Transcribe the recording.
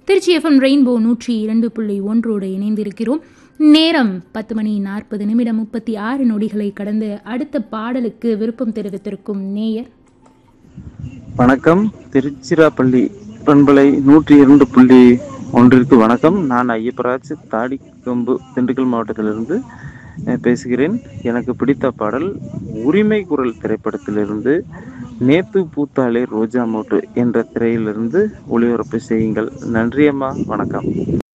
Trichy FM rainbow நூற்றி இரண்டு புள்ளி ஒன்றோடு இணைந்திருக்கிறோம் நேரம் பத்து மணி நாற்பது நிமிடம் முப்பத்தி ஆறு நொடிகளை கடந்து அடுத்த பாடலுக்கு விருப்பம் தெரிவித்திருக்கும் நேயர் வணக்கம் திருச்சிராப்பள்ளி பண்பலை நூற்றி இரண்டு புள்ளி ஒன்றிற்கு வணக்கம் நான் ஐயப்பராஜ் தாடிக்கொம்பு திண்டுக்கல் மாவட்டத்திலிருந்து அஹ், பேசுகிறேன் எனக்கு பிடித்த பாடல் உரிமை குரல் திரைப்படத்திலிருந்து நேத்து பூத்தாலே ரோஜா மோட்டு என்ற திரையிலிருந்து ஒளிபரப்பு செய்யுங்கள் நன்றி அம்மா வணக்கம்